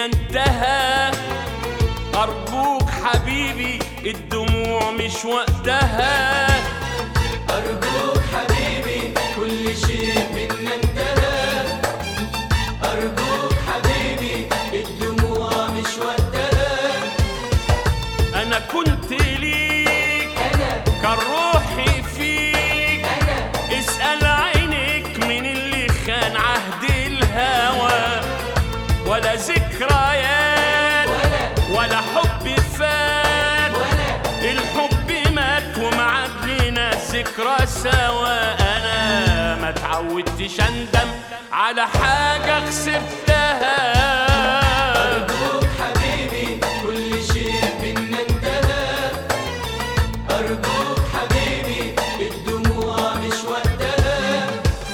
بينا انتهى أرجوك حبيبي الدموع مش وقتها أرجوك حبيبي كل شيء منا انتهى أرجوك حبيبي الدموع مش وقتها أنا كنت ليك أنا كان روحي فيك أنا اسأل عينك من اللي خان عهد الهوى ولا ذكريات ولا ولا حب فات ولا الحب مات ومعاد لنا ذكرى سوا انا ما تعودتش اندم على حاجة خسرتها أرجوك حبيبي كل شيء منا انتهى أرجوك حبيبي الدموع مش وقتها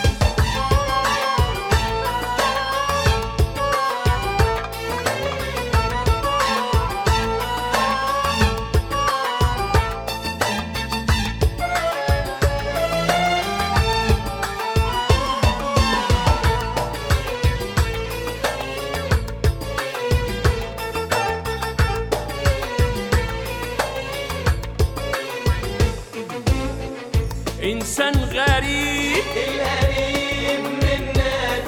انسان غريب القريب منك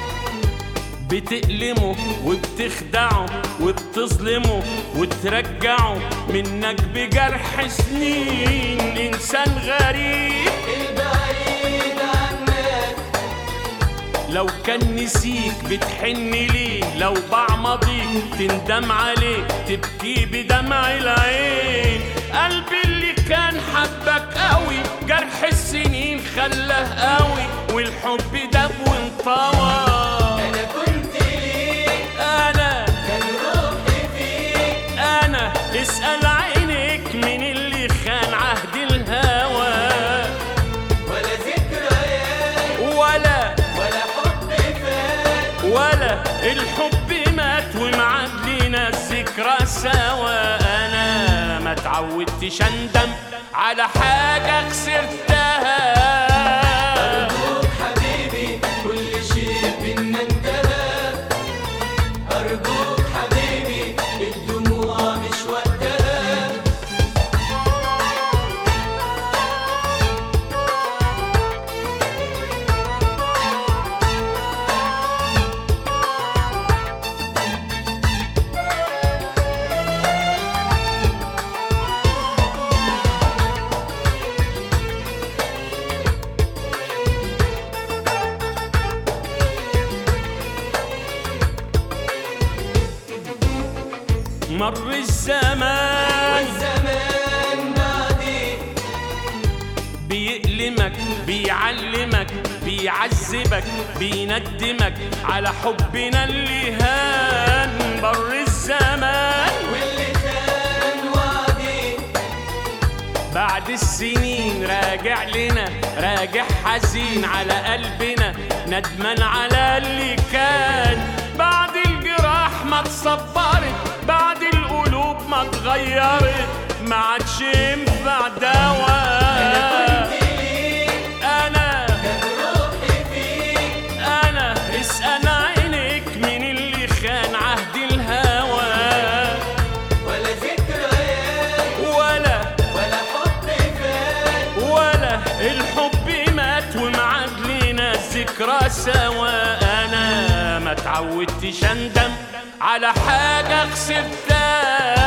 بتألمه وبتخدعه وبتظلمه وترجعه منك بجرح سنين انسان غريب البعيد عنك لو كان نسيك بتحن ليه لو باع ماضيك تندم عليه تبكي بدمع العين قلبي اللي كان حبك قوي جرح السنين خلاه قوي والحب داب وانطوى أنا كنت ليك انا كان روحي فيك انا اسأل عينك من اللي خان عهد الهوى ولا ذكريات ولا ولا حب فات ولا الحب مات ومعاد لينا الذكرى سوا انا ما تعودتش اندم على حاجة خسرتها أرجوك حبيبي كل شيء منا انتهى أرجوك حبيبي الدموع مش وقتها مر الزمان والزمان بعدي بيألمك بيعلمك بيعذبك بيندمك على حبنا اللي هان مر الزمان واللي كان وعدي بعد السنين راجع لنا راجع حزين على قلبنا ندمان على اللي كان بعد الجراح ما اتصبرت بعد القلوب ما اتغيرت ما عادش ينفع دواء كنت ليك انا كان روحي فيك انا اسأل عينك من اللي خان عهد الهوى ولا ذكريات ولا ولا حب فات ولا الحب مات ومعاد لينا الذكرى سوا انا ما تعودتش اندم على حاجة خسرتها